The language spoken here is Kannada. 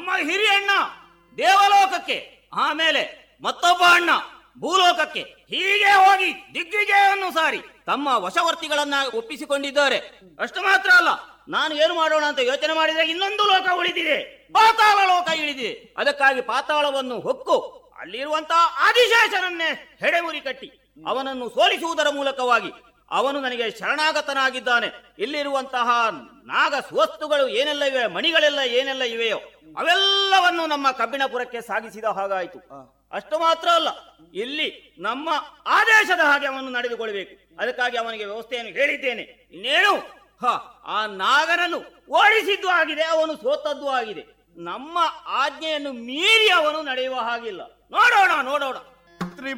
ನಮ್ಮ ಹಿರಿಯಣ್ಣ ದೇವಲೋಕಕ್ಕೆ ಆಮೇಲೆ ಮತ್ತೊಬ್ಬ ಅಣ್ಣ ಭೂಲೋಕಕ್ಕೆ ಹೀಗೆ ಹೋಗಿ ದಿಗ್ವಿಜಯವನ್ನು ಸಾರಿ ತಮ್ಮ ವಶವರ್ತಿಗಳನ್ನ ಒಪ್ಪಿಸಿಕೊಂಡಿದ್ದಾರೆ ಅಷ್ಟು ಮಾತ್ರ ಅಲ್ಲ ನಾನು ಏನು ಮಾಡೋಣ ಅಂತ ಯೋಚನೆ ಮಾಡಿದ್ರೆ ಇನ್ನೊಂದು ಲೋಕ ಉಳಿದಿದೆ ಪಾತಾಳ ಲೋಕ ಇಳಿದಿದೆ ಅದಕ್ಕಾಗಿ ಪಾತಾಳವನ್ನು ಹೊಕ್ಕು ಅಲ್ಲಿರುವಂತಹ ಆದಿಶೇಷನನ್ನೇ ಹೆಡೆಮುರಿ ಕಟ್ಟಿ ಅವನನ್ನು ಸೋಲಿಸುವುದರ ಮೂಲಕವಾಗಿ ಅವನು ನನಗೆ ಶರಣಾಗತನಾಗಿದ್ದಾನೆ ಇಲ್ಲಿರುವಂತಹ ನಾಗ ಸ್ವಸ್ತುಗಳು ಏನೆಲ್ಲ ಇವೆ ಮಣಿಗಳೆಲ್ಲ ಏನೆಲ್ಲ ಇವೆಯೋ ಅವೆಲ್ಲವನ್ನು ನಮ್ಮ ಕಬ್ಬಿಣಪುರಕ್ಕೆ ಸಾಗಿಸಿದ ಹಾಗಾಯಿತು ಅಷ್ಟು ಮಾತ್ರ ಅಲ್ಲ ಇಲ್ಲಿ ನಮ್ಮ ಆದೇಶದ ಹಾಗೆ ಅವನು ನಡೆದುಕೊಳ್ಬೇಕು ಅದಕ್ಕಾಗಿ ಅವನಿಗೆ ವ್ಯವಸ್ಥೆಯನ್ನು ಹೇಳಿದ್ದೇನೆ ಇನ್ನೇನು ಹ ಆ ನಾಗನನ್ನು ಓಡಿಸಿದ್ದು ಆಗಿದೆ ಅವನು ಸೋತದ್ದು ಆಗಿದೆ ನಮ್ಮ ಆಜ್ಞೆಯನ್ನು ಮೀರಿ ಅವನು ನಡೆಯುವ ಹಾಗಿಲ್ಲ ನೋಡೋಣ ನೋಡೋಣ